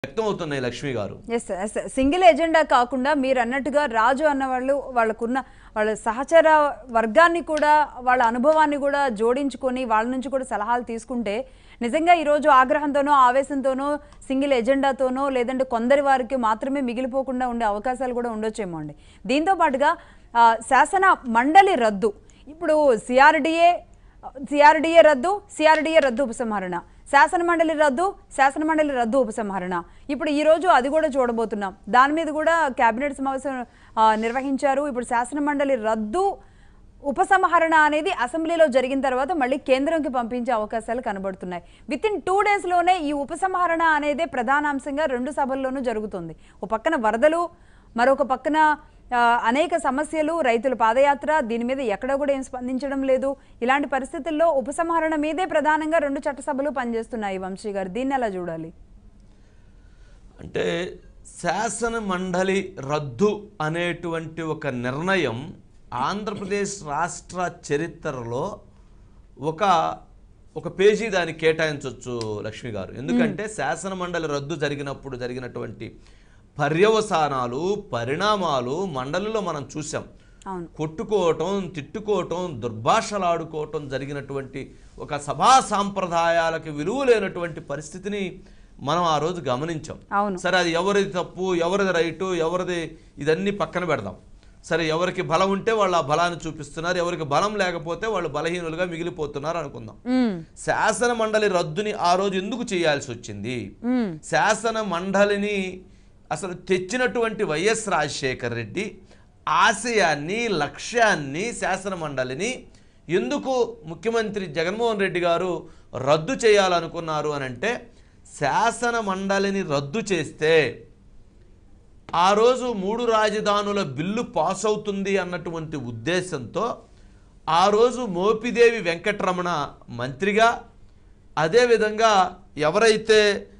వ్యక్తం అవుతున్నాయి లక్ష్మి గారు ఎస్ ఎస్ సింగిల్ ఎజెండా కాకుండా మీరు అన్నట్టుగా రాజు అన్న వాళ్ళు వాళ్ళకున్న వాళ్ళ సహచర వర్గాన్ని కూడా వాళ్ళ అనుభవాన్ని కూడా జోడించుకొని వాళ్ళ నుంచి కూడా సలహాలు తీసుకుంటే నిజంగా ఈరోజు ఆగ్రహంతోనో ఆవేశంతోనో సింగిల్ ఎజెండాతోనో లేదంటే కొందరి వారికి మాత్రమే మిగిలిపోకుండా ఉండే అవకాశాలు కూడా ఉండొచ్చేమో అండి దీంతో పాటుగా ఆ, శాసన మండలి రద్దు ఇప్పుడు సిఆర్డిఏ సిఆర్డిఏ రద్దు సిఆర్డిఏ రద్దు ఉపసంహరణ శాసన మండలి రద్దు శాసన మండలి రద్దు ఉపసంహరణ ఇప్పుడు ఈ రోజు అది కూడా చూడబోతున్నాం దాని మీద కూడా కేబినెట్ సమావేశం ఆ, నిర్వహించారు ఇప్పుడు శాసన మండలి రద్దు ఉపసంహరణ అనేది అసెంబ్లీలో జరిగిన తర్వాత మళ్ళీ కేంద్రంకి పంపించే అవకాశాలు కనబడుతున్నాయి విత్ ఇన్ టూ డేస్లోనే ఈ ఉపసంహరణ అనేది ప్రధాన అంశంగా రెండు సభల్లోనూ జరుగుతుంది ఒక పక్కన వరదలు మరొక పక్కన ఆ, అనేక సమస్యలు రైతుల పాదయాత్ర దీని మీద ఎక్కడ కూడా ఏం స్పందించడం లేదు ఇలాంటి పరిస్థితుల్లో ఉపసంహరణ మీదే ప్రధానంగా రెండు చట్టసభలు పనిచేస్తున్నాయి వంశీ గారు దీన్ని ఎలా చూడాలి అంటే శాసన మండలి రద్దు అనేటువంటి ఒక నిర్ణయం ఆంధ్రప్రదేశ్ రాష్ట్ర చరిత్రలో ఒక ఒక పేజీ దానికి కేటాయించవచ్చు లక్ష్మి గారు ఎందుకంటే శాసన మండలి రద్దు జరిగినప్పుడు జరిగినటువంటి పర్యవసానాలు పరిణామాలు మండలిలో మనం చూసాం అవును కొట్టుకోవటం తిట్టుకోవటం దుర్భాషలాడుకోవటం జరిగినటువంటి ఒక సభా సాంప్రదాయాలకు విలువ లేనటువంటి పరిస్థితిని మనం ఆ రోజు గమనించాం అవును సరే అది ఎవరిది తప్పు ఎవరిది రైటు ఎవరిది ఇదన్నీ పక్కన పెడదాం సరే ఎవరికి బలం ఉంటే వాళ్ళు ఆ బలాన్ని చూపిస్తున్నారు ఎవరికి బలం లేకపోతే వాళ్ళు బలహీనులుగా మిగిలిపోతున్నారు అనుకుందాం ఉమ్, శాసన మండలి రద్దుని ఆ రోజు ఎందుకు చేయాల్సి వచ్చింది ఉమ్, శాసన మండలిని అసలు తెచ్చినటువంటి వైఎస్ రాజశేఖర్ రెడ్డి ఆశయాన్ని లక్ష్యాన్ని శాసన మండలిని ఎందుకు ముఖ్యమంత్రి జగన్మోహన్ రెడ్డి గారు రద్దు చేయాలనుకున్నారు అని అంటే శాసన మండలిని రద్దు చేస్తే ఆ రోజు మూడు రాజధానుల బిల్లు పాస్ అవుతుంది అన్నటువంటి ఉద్దేశంతో ఆ రోజు మోపిదేవి వెంకటరమణ మంత్రిగా అదేవిధంగా ఎవరైతే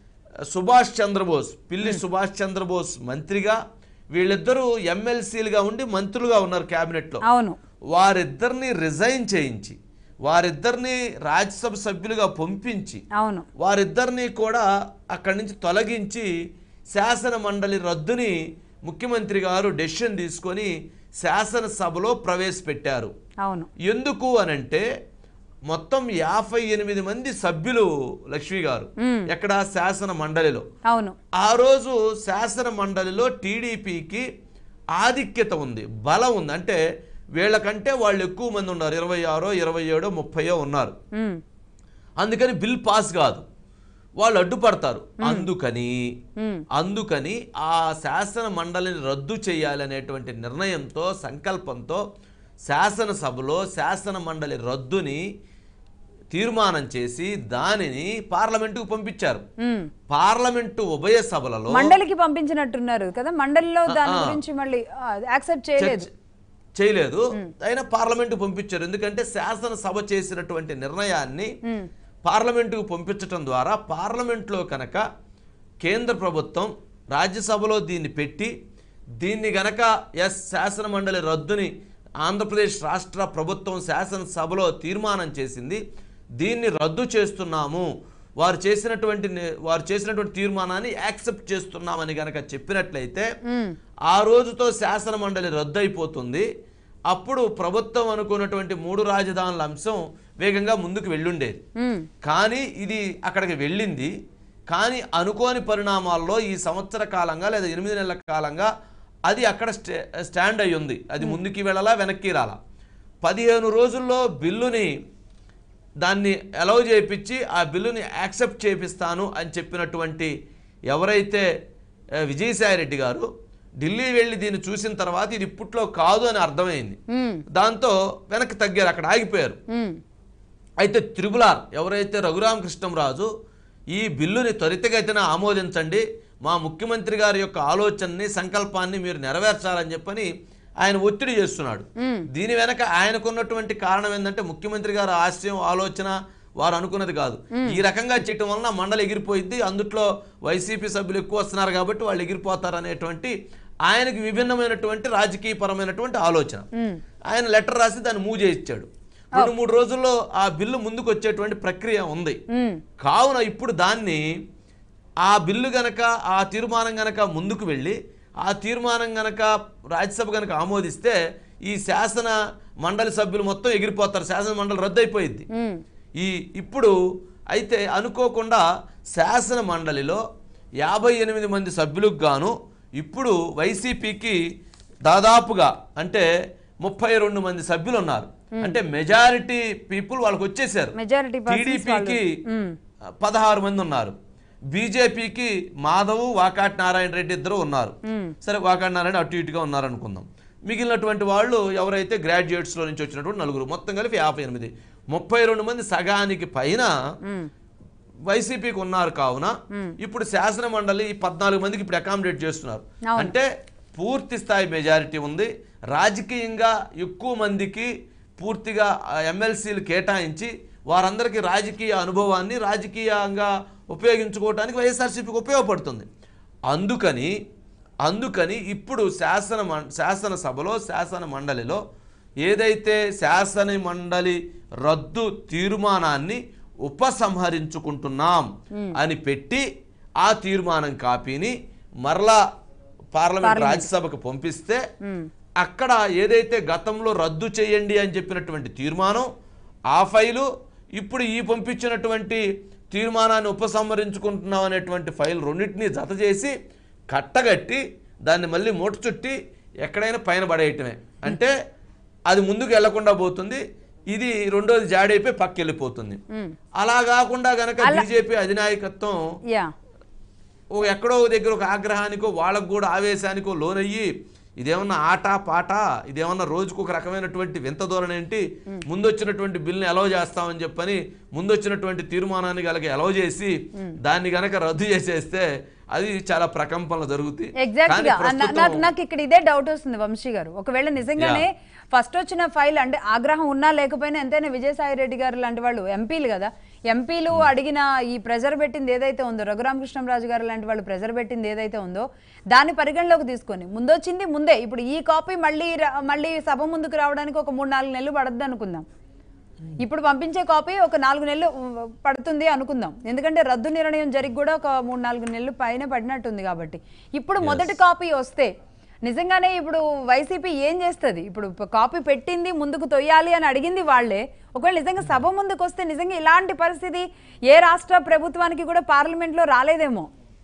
సుభాష్ చంద్రబోస్ పిల్లి సుభాష్ చంద్రబోస్ మంత్రిగా వీళ్ళిద్దరూ ఎమ్మెల్సీలుగా ఉండి మంత్రులుగా ఉన్నారు క్యాబినెట్లో అవును వారిద్దరిని రిజైన్ చేయించి వారిద్దరిని రాజ్యసభ సభ్యులుగా పంపించి అవును వారిద్దరిని కూడా అక్కడి నుంచి తొలగించి శాసన మండలి రద్దుని ముఖ్యమంత్రి గారు డెసిషన్ తీసుకొని శాసనసభలో ప్రవేశపెట్టారు అవును ఎందుకు అనంటే మొత్తం యాభై ఎనిమిది మంది సభ్యులు లక్ష్మి గారు మ్మ్. ఎక్కడ శాసన మండలిలో అవును ఆ రోజు శాసన మండలిలో టీడీపీకి ఆధిక్యత ఉంది బలం ఉంది అంటే వీళ్ళకంటే వాళ్ళు ఎక్కువ మంది ఉన్నారు ఇరవై ఆరో ఇరవై ఏడో ముప్పయో ఉన్నారు ఉమ్, అందుకని బిల్ పాస్ కాదు వాళ్ళు అడ్డుపడతారు అందుకని ఉమ్, అందుకని ఆ శాసన మండలిని రద్దు చేయాలనేటువంటి నిర్ణయంతో సంకల్పంతో శాసనసభలో శాసన మండలి రద్దుని తీర్మానం చేసి దానిని పార్లమెంటుకు పంపించారు ఉమ్. పార్లమెంటు ఉభయ సభలలో మండలికి పంపించినట్టున్నారు కదా మండలిలో దాని ఆ. గురించి మళ్ళీ యాక్సెప్ట్ చేయలేదు చర్చ- చేయలేదు అయినా పార్లమెంటు పంపించారు ఎందుకంటే శాసనసభ చేసినటువంటి నిర్ణయాన్ని ఉమ్, పార్లమెంటుకు పంపించటం ద్వారా పార్లమెంట్లో కనుక కేంద్ర ప్రభుత్వం రాజ్యసభలో దీన్ని పెట్టి దీన్ని గనక ఎస్ శాసన మండలి రద్దుని ఆంధ్రప్రదేశ్ రాష్ట్ర ప్రభుత్వం శాసనసభలో తీర్మానం చేసింది దీన్ని రద్దు చేస్తున్నాము వారు చేసినటువంటి ని- వారు చేసినటువంటి తీర్మానాన్ని యాక్సెప్ట్ చేస్తున్నామని గనక చెప్పినట్లయితే ఉమ్, ఆ రోజుతో శాసన మండలి రద్దు అయిపోతుంది అప్పుడు ప్రభుత్వం అనుకున్నటువంటి మూడు రాజధానుల అంశం వేగంగా ముందుకు వెళ్ళుండేది ఉమ్, కానీ ఇది అక్కడికి వెళ్ళింది కానీ అనుకోని పరిణామాల్లో ఈ సంవత్సర కాలంగా లేదా ఎనిమిది నెలల కాలంగా అది అక్కడ స్టే స్టాండ్ అయి ఉంది అది ముందుకి వెళ్ళాలా వెనక్కి రాలా పదిహేను రోజుల్లో బిల్లుని దాన్ని అలౌ చేయించి ఆ బిల్లుని యాక్సెప్ట్ చేపిస్తాను అని చెప్పినటువంటి ఎవరైతే ఆ, విజయసాయిరెడ్డి గారు ఢిల్లీ వెళ్ళి దీన్ని చూసిన తర్వాత ఇది ఇప్పట్లో కాదు అని అర్థమైంది ఉమ్, దాంతో వెనక్కి తగ్గారు అక్కడ ఆగిపోయారు ఉమ్, అయితే త్రిపులార్ ఎవరైతే రఘురామకృష్ణంరాజు ఈ బిల్లుని త్వరితగతిన ఆమోదించండి మా ముఖ్యమంత్రి గారి యొక్క ఆలోచనని సంకల్పాన్ని మీరు నెరవేర్చాలని చెప్పని ఆయన ఒత్తిడి చేస్తున్నాడు ఉమ్, దీని వెనక ఆయనకున్నటువంటి కారణం ఏంటంటే ముఖ్యమంత్రి గారి ఆశయం ఆలోచన వారు అనుకున్నది కాదు ఈ రకంగా చేయటం వలన మండలి ఎగిరిపోయింది అందుట్లో వైసీపీ సభ్యులు ఎక్కువ వస్తున్నారు కాబట్టి వాళ్ళు ఎగిరిపోతారు అనేటువంటి ఆయనకి విభిన్నమైనటువంటి రాజకీయపరమైనటువంటి ఆలోచన ఉమ్, ఆయన లెటర్ రాసి దాన్ని మూవ్ చేయించాడు రెండు మూడు రోజుల్లో ఆ బిల్లు ముందుకు వచ్చేటువంటి ప్రక్రియ ఉంది ఉమ్, కావున ఇప్పుడు దాన్ని ఆ బిల్లు గనక ఆ తీర్మానం గనక ముందుకు వెళ్ళి ఆ తీర్మానం గనక రాజ్యసభ గనక ఆమోదిస్తే ఈ శాసన మండలి సభ్యులు మొత్తం ఎగిరిపోతారు శాసన మండలి రద్దు అయిపోయింది ఉమ్, ఈ ఇప్పుడు అయితే అనుకోకుండా శాసన మండలిలో యాభై ఎనిమిది మంది సభ్యులకు గాను ఇప్పుడు వైసీపీకి దాదాపుగా అంటే ముప్పై రెండు మంది సభ్యులు ఉన్నారు అంటే మెజారిటీ పీపుల్ వాళ్ళకి వచ్చేసారు మెజారిటీ పర్సన్స్ టీడీపీకి ఉమ్. పదహారు మంది ఉన్నారు బీజేపీకి మాధవ్ వాకాటి నారాయణ రెడ్డి ఇద్దరు ఉన్నారు సరే వాకాటి నారాయణ అటు ఇటుగా ఉన్నారు అనుకుందాం మిగిలినటువంటి వాళ్ళు ఎవరైతే గ్రాడ్యుయేట్స్లో నుంచి వచ్చినటువంటి నలుగురు మొత్తం కలిపి యాభై ఎనిమిది ముప్పై రెండు మంది సగానికి పైన ఉమ్, వైసీపీకి ఉన్నారు కావున ఇప్పుడు శాసన మండలి ఈ పద్నాలుగు మందికి ఇప్పుడు అకామిడేట్ చేస్తున్నారు అవును. అంటే పూర్తి స్థాయి మెజారిటీ ఉంది రాజకీయంగా ఎక్కువ మందికి పూర్తిగా ఎమ్మెల్సీలు కేటాయించి వారందరికీ రాజకీయ అనుభవాన్ని రాజకీయంగా ఉపయోగించుకోవడానికి వైఎస్ఆర్సీపీకి ఉపయోగపడుతుంది అందుకని అందుకని ఇప్పుడు శాసన మం శాసనసభలో శాసన మండలిలో ఏదైతే శాసన మండలి రద్దు తీర్మానాన్ని ఉపసంహరించుకుంటున్నాం అని పెట్టి ఆ తీర్మానం కాపీని మరలా పార్లమెంట్ రాజ్యసభకు పంపిస్తే అక్కడ ఏదైతే గతంలో రద్దు చేయండి అని చెప్పినటువంటి తీర్మానం ఆ ఫైలు ఇప్పుడు ఈ పంపించినటువంటి తీర్మానాన్ని ఉపసంహరించుకుంటున్నాం అనేటువంటి ఫైల్ రెండింటినీ జత చేసి కట్టగట్టి దాన్ని మళ్ళీ మూట చుట్టి ఎక్కడైనా పైన పడేయటమే అంటే అది ముందుకు వెళ్లకుండా పోతుంది ఇది రెండోది జాడైపోయి పక్క వెళ్ళిపోతుంది అలా కాకుండా గనక బీజేపీ అధినాయకత్వం యా ఓ ఎక్కడో ఒక దగ్గర ఒక ఆగ్రహానికో వాళ్ళకు కూడా ఆవేశానికో లోనయ్యి ఇదేమన్నా ఆట పాట ఇదేమన్నా రోజుకు ఒక రకమైనటువంటి వింత ధోరణి ఏంటి ముందొచ్చినటువంటి బిల్ని అలవ్ చేస్తామని చెప్పని ముందొచ్చినటువంటి తీర్మానాన్ని కనుక అలవ్ చేసి దాన్ని గనక రద్దు చేసేస్తే అది చాలా ప్రకంపనలు జరుగుతాయి ఎగ్జాక్ట్ కానీ గా నా- ప్రస్తుతం- నాకు నాకు ఇక్కడ ఇదే డౌట్ వస్తుంది వంశీ గారు ఒకవేళ నిజంగానే ఫస్ట్ వచ్చిన ఫైల్ అంటే ఆగ్రహం ఉన్నా లేకపోయినా ఎంతైనా విజయసాయి రెడ్డి గారు లాంటి వాళ్ళు ఎంపీలు కదా ఎంపీలు అడిగిన ఈ ప్రెజర్ పెట్టింది ఏదైతే ఉందో రఘురామకృష్ణంరాజు గారు లాంటి వాళ్ళు ప్రెజర్ పెట్టింది ఏదైతే ఉందో దాన్ని పరిగణలోకి తీసుకొని ముందొచ్చింది ముందే ఇప్పుడు ఈ కాపీ మళ్ళీ రా- మళ్ళీ సభ ముందుకు రావడానికి ఒక మూడు నాలుగు నెలలు పడద్దు అనుకుందాం ఇప్పుడు పంపించే కాపీ ఒక నాలుగు నెలలు ఉమ్, పడుతుంది అనుకుందాం ఎందుకంటే రద్దు నిర్ణయం జరిగి కూడా ఒక మూడు నాలుగు నెలలు పైన పడినట్టుంది కాబట్టి ఇప్పుడు మొదటి కాపీ వస్తే నిజంగానే ఇప్పుడు వైసీపీ ఏం చేస్తుంది ఇప్పుడు ప- కాపీ పెట్టింది ముందుకు తొయ్యాలి అని అడిగింది వాళ్ళే ఒకవేళ నిజంగా సభ ముందుకు వస్తే నిజంగా ఇలాంటి పరిస్థితి ఏ రాష్ట్ర ప్రభుత్వానికి కూడా పార్లమెంట్లో రాలేదేమో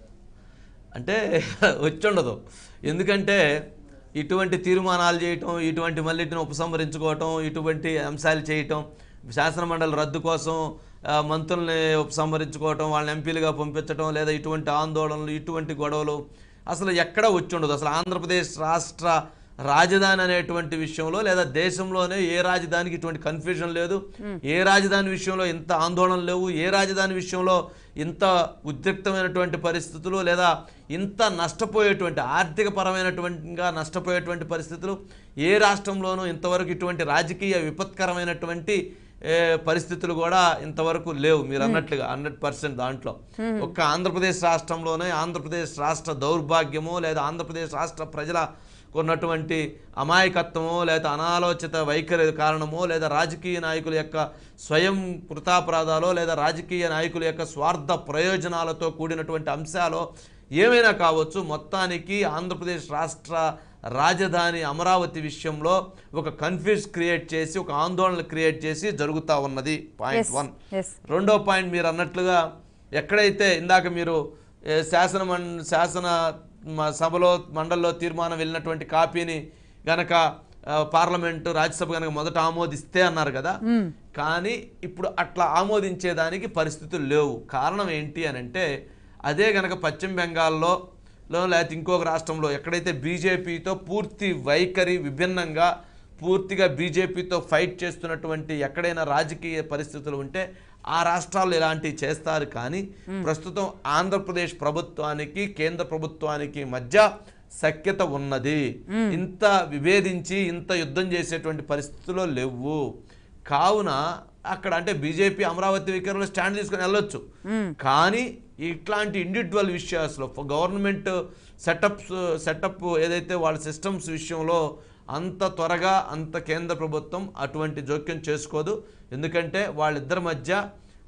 అంటే వచ్చుండదు ఎందుకంటే ఇటువంటి తీర్మానాలు చేయటం ఇటువంటి మళ్ళీటిని ఉపసంహరించుకోవటం ఇటువంటి అంశాలు చేయటం శాసనమండలి రద్దు కోసం ఆ, మంత్రుల్ని ఉపసంహరించుకోవటం వాళ్ళని ఎంపీలుగా పంపించడం లేదా ఇటువంటి ఆందోళనలు ఇటువంటి గొడవలు అసలు ఎక్కడ వచ్చి ఉండదు అసలు ఆంధ్రప్రదేశ్ రాష్ట్ర రాజధాని అనేటువంటి విషయంలో లేదా దేశంలోనే ఏ రాజధానికి ఇటువంటి కన్ఫ్యూజన్ లేదు ఏ రాజధాని విషయంలో ఇంత ఆందోళన లేవు ఏ రాజధాని విషయంలో ఇంత ఉద్రిక్తమైనటువంటి పరిస్థితులు లేదా ఇంత నష్టపోయేటువంటి ఆర్థిక పరమైనటువంటిగా నష్టపోయేటువంటి పరిస్థితులు ఏ రాష్ట్రంలోనూ ఇంతవరకు ఇటువంటి రాజకీయ విపత్కరమైనటువంటి ఏ, పరిస్థితులు కూడా ఇంతవరకు లేవు మీరు అన్నట్లుగా హండ్రెడ్ పర్సెంట్ దాంట్లో ఒక్క ఆంధ్రప్రదేశ్ రాష్ట్రంలోనే ఆంధ్రప్రదేశ్ రాష్ట్ర దౌర్భాగ్యమో లేదా ఆంధ్రప్రదేశ్ రాష్ట్ర ప్రజల ఉన్నటువంటి అమాయకత్వమో లేదా అనాలోచిత వైఖరి కారణమో లేదా రాజకీయ నాయకుల యొక్క స్వయం కృతాపరాధాలో లేదా రాజకీయ నాయకుల యొక్క స్వార్థ ప్రయోజనాలతో కూడినటువంటి అంశాలు ఏమైనా కావచ్చు మొత్తానికి ఆంధ్రప్రదేశ్ రాష్ట్ర రాజధాని అమరావతి విషయంలో ఒక కన్ఫ్యూజ్ క్రియేట్ చేసి ఒక ఆందోళన క్రియేట్ చేసి జరుగుతూ ఉన్నది పాయింట్ వన్ ఎస్ రెండో పాయింట్ మీరు అన్నట్లుగా ఎక్కడైతే ఇందాక మీరు ఏ, శాసన మం శాసన మ- సభలో మండలిలో తీర్మానం వెళ్ళినటువంటి కాపీని గనక ఆ, పార్లమెంటు రాజ్యసభ గనక మొదట ఆమోదిస్తే అన్నారు కదా కానీ ఇప్పుడు అట్లా ఆమోదించేదానికి పరిస్థితులు లేవు కారణం ఏంటి అని అంటే అదే గనక పశ్చిమ బెంగాల్లో లో లేకపోతే ఇంకొక రాష్ట్రంలో ఎక్కడైతే బీజేపీతో పూర్తి వైఖరి విభిన్నంగా పూర్తిగా బీజేపీతో ఫైట్ చేస్తున్నటువంటి ఎక్కడైనా రాజకీయ పరిస్థితులు ఉంటే ఆ రాష్ట్రాల్లో ఇలాంటివి చేస్తారు కానీ ప్రస్తుతం ఆంధ్రప్రదేశ్ ప్రభుత్వానికి కేంద్ర ప్రభుత్వానికి మధ్య సఖ్యత ఉన్నది ఇంత విభేదించి ఇంత యుద్ధం చేసేటువంటి పరిస్థితుల్లో లేవు కావున అక్కడ అంటే బీజేపీ అమరావతి వికరంలో స్టాండ్ తీసుకొని వెళ్ళొచ్చు కానీ ఇట్లాంటి ఇండివిజువల్ విషయాస్లో గవర్నమెంట్ సెటప్స్ సెటప్ ఏదైతే వాళ్ళ సిస్టమ్స్ విషయంలో అంత త్వరగా అంత కేంద్ర ప్రభుత్వం అటువంటి జోక్యం చేసుకోదు ఎందుకంటే వాళ్ళిద్దరి మధ్య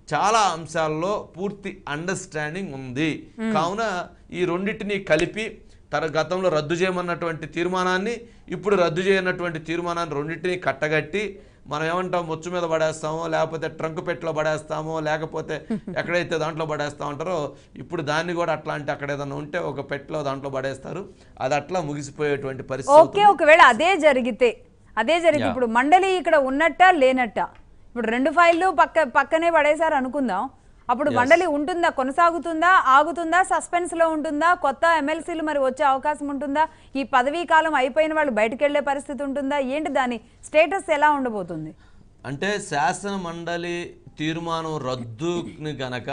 చాలా అంశాల్లో పూర్తి అండర్స్టాండింగ్ ఉంది కావున ఈ రెండింటిని కలిపి తన గతంలో రద్దు చేయమన్నటువంటి తీర్మానాన్ని ఇప్పుడు రద్దు చేయనటువంటి తీర్మానాన్ని రెండింటిని కట్టగట్టి మనం ఏమంటాం ముచ్చు మీద పడేస్తామో లేకపోతే ట్రంక్ పెట్టిలో పడేస్తామో లేకపోతే ఎక్కడైతే దాంట్లో పడేస్తా ఉంటారో ఇప్పుడు దాన్ని కూడా అట్లాంటి అక్కడ ఏదైనా ఉంటే ఒక పెట్టిలో దాంట్లో పడేస్తారు అది అట్లా ముగిసిపోయేటువంటి పరిస్థితి ఓకే ఒకవేళ అదే జరిగితే అదే జరిగితే ఇప్పుడు మండలి ఇక్కడ ఉన్నట్ట లేనట్ట ఇప్పుడు రెండు ఫైళ్ళు పక్క పక్కనే పడేశారు అనుకుందాం అప్పుడు మండలి ఉంటుందా కొనసాగుతుందా ఆగుతుందా సస్పెన్స్ లో ఉంటుందా కొత్త ఎమ్మెల్సీలు మరి వచ్చే అవకాశం ఉంటుందా ఈ పదవీ కాలం అయిపోయిన వాళ్ళు బయటకు వెళ్లే పరిస్థితి ఉంటుందా ఏంటి దాని స్టేటస్ ఎలా ఉండబోతుంది అంటే శాసన మండలి తీర్మానం రద్దుని గనక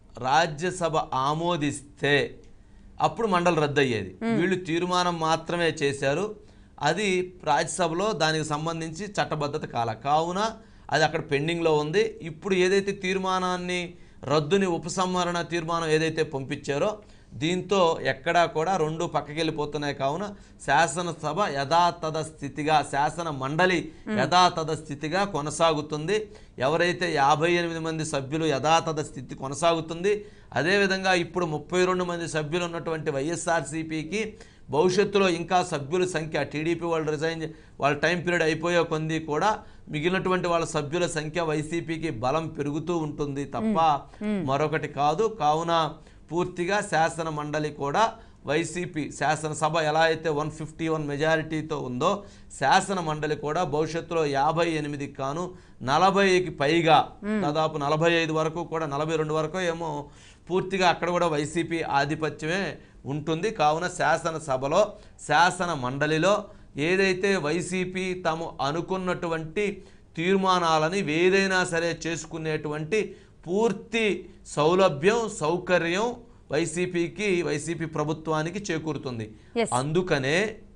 రాజ్యసభ ఆమోదిస్తే అప్పుడు మండలి రద్దు అయ్యేది వీళ్ళు తీర్మానం మాత్రమే చేశారు అది రాజ్యసభలో దానికి సంబంధించి చట్టబద్ధత కాల కావున అది అక్కడ పెండింగ్లో ఉంది ఇప్పుడు ఏదైతే తీర్మానాన్ని రద్దుని ఉపసంహరణ తీర్మానం ఏదైతే పంపించారో దీంతో ఎక్కడా కూడా రెండు పక్కకెళ్ళిపోతున్నాయి కావున శాసనసభ యథాతథ స్థితిగా శాసన మండలి యథాతథ స్థితిగా కొనసాగుతుంది ఎవరైతే యాభై ఎనిమిది మంది సభ్యులు యథాతథ స్థితి కొనసాగుతుంది అదేవిధంగా ఇప్పుడు ముప్పై రెండు మంది సభ్యులు ఉన్నటువంటి వైఎస్ఆర్సీపీకి భవిష్యత్తులో ఇంకా సభ్యుల సంఖ్య టీడీపీ వాళ్ళు రిజైన్ చే- వాళ్ళ టైం పీరియడ్ అయిపోయే కొంది కూడా మిగిలినటువంటి వాళ్ళ సభ్యుల సంఖ్య వైసీపీకి బలం పెరుగుతూ ఉంటుంది తప్ప మరొకటి కాదు కావున పూర్తిగా శాసన మండలి కూడా వైసీపీ శాసనసభ ఎలా అయితే వన్ ఫిఫ్టీ వన్ మెజారిటీతో ఉందో శాసన మండలి కూడా భవిష్యత్తులో యాభై ఎనిమిదికి కాను నలభైకి పైగా దాదాపు నలభై ఐదు వరకు కూడా నలభై రెండు వరకు ఏమో పూర్తిగా అక్కడ కూడా వైసీపీ ఆధిపత్యమే ఉంటుంది కావున శాసనసభలో శాసన మండలిలో ఏదైతే వైసీపీ తాము అనుకున్నటువంటి తీర్మానాలని ఏదైనా సరే చేసుకునేటువంటి పూర్తి సౌలభ్యం సౌకర్యం వైసీపీకి వైసీపీ ప్రభుత్వానికి చేకూరుతుంది Yes. అందుకనే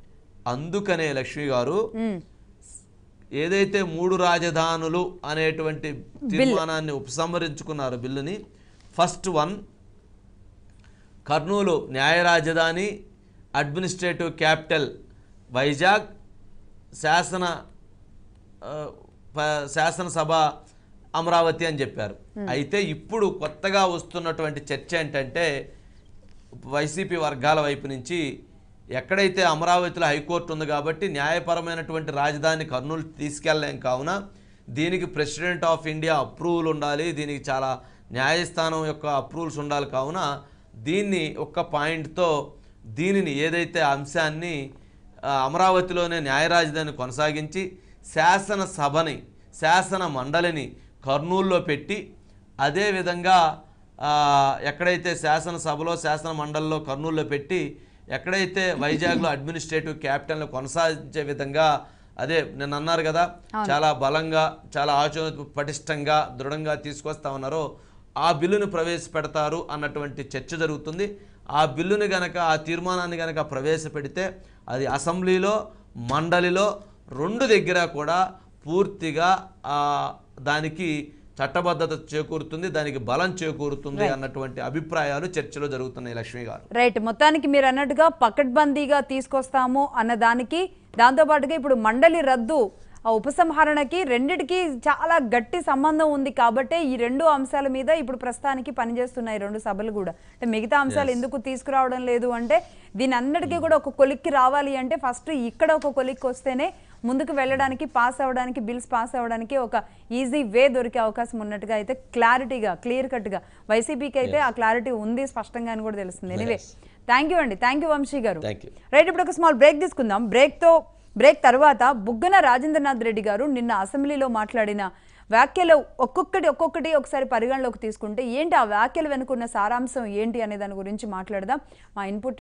అందుకనే లక్ష్మి గారు ఉమ్, ఏదైతే మూడు రాజధానులు అనేటువంటి తీర్మానాన్ని ఉపసంహరించుకున్నారు బిల్లుని ఫస్ట్ వన్ కర్నూలు న్యాయ రాజధాని అడ్మినిస్ట్రేటివ్ క్యాపిటల్ వైజాగ్ శాసన ఆ, ప- శాసనసభ అమరావతి అని చెప్పారు అయితే ఇప్పుడు కొత్తగా వస్తున్నటువంటి చర్చ ఏంటంటే వైసీపీ వర్గాల వైపు నుంచి ఎక్కడైతే అమరావతిలో హైకోర్టు ఉంది కాబట్టి న్యాయపరమైనటువంటి రాజధాని కర్నూలు తీసుకెళ్ళలేం కావున దీనికి ప్రెసిడెంట్ ఆఫ్ ఇండియా అప్రూవల్ ఉండాలి దీనికి చాలా న్యాయస్థానం యొక్క అప్రూవల్స్ ఉండాలి కావున దీన్ని ఒక్క పాయింట్తో దీనిని ఏదైతే అంశాన్ని ఆ, అమరావతిలోనే న్యాయ రాజధాని కొనసాగించి శాసనసభని శాసన మండలిని కర్నూలులో పెట్టి అదేవిధంగా ఆ, ఎక్కడైతే శాసనసభలో శాసన మండలిలో కర్నూలులో పెట్టి ఎక్కడైతే వైజాగ్లో అడ్మినిస్ట్రేటివ్ క్యాపిటల్ని కొనసాగించే విధంగా అదే నేను అన్నారు కదా చాలా బలంగా చాలా ఆచో పటిష్టంగా దృఢంగా తీసుకొస్తా ఉన్నారో ఆ బిల్లును ప్రవేశపెడతారు అన్నటువంటి చర్చ జరుగుతుంది ఆ బిల్లుని గనక ఆ తీర్మానాన్ని గనక ప్రవేశపెడితే అది అసెంబ్లీలో మండలిలో రెండు దగ్గర కూడా పూర్తిగా ఆ దానికి చట్టబద్ధత చేకూరుతుంది దానికి బలం చేకూరుతుంది అన్నటువంటి అభిప్రాయాలు చర్చలో జరుగుతున్నాయి లక్ష్మి గారు రైట్ మొత్తానికి మీరు అన్నట్టుగా పకడ్బందీగా తీసుకొస్తాము అన్న దానికి దాంతోపాటుగా ఇప్పుడు మండలి రద్దు ఆ ఉపసంహరణకి రెండిటికి చాలా గట్టి సంబంధం ఉంది కాబట్టే ఈ రెండు అంశాల మీద ఇప్పుడు ప్రస్తుతానికి పనిచేస్తున్నాయి రెండు సభలు కూడా అంటే మిగతా అంశాలు ఎందుకు తీసుకురావడం లేదు అంటే దీని అన్నిటికీ కూడా ఒక కొలిక్కి రావాలి అంటే ఫస్ట్ ఇక్కడ ఒక కొలిక్కి వస్తేనే ముందుకు వెళ్ళడానికి పాస్ అవ్వడానికి బిల్స్ పాస్ అవ్వడానికి ఒక ఈజీ వే దొరికే అవకాశం ఉన్నట్టుగా అయితే క్లారిటీగా క్లియర్ కట్గా వైసీపీకి అయితే ఆ క్లారిటీ ఉంది స్పష్టంగా అని కూడా తెలుస్తుంది ఎనివే థ్యాంక్ యూ అండి థ్యాంక్ యూ వంశీ గారు థ్యాంక్ యూ రైట్ ఇప్పుడు ఒక స్మాల్ బ్రేక్ తీసుకుందాం బ్రేక్తో బ్రేక్ తర్వాత బుగ్గన రాజేంద్రనాథ్ రెడ్డి గారు నిన్న అసెంబ్లీలో మాట్లాడిన వ్యాఖ్యలు ఒక్కొక్కటి ఒక్కొక్కటి ఒకసారి పరిగణలోకి తీసుకుంటే ఏంటి ఆ వ్యాఖ్యలు వెనుకున్న సారాంశం ఏంటి అనే దాని గురించి మాట్లాడదాం మా ఇన్పుట్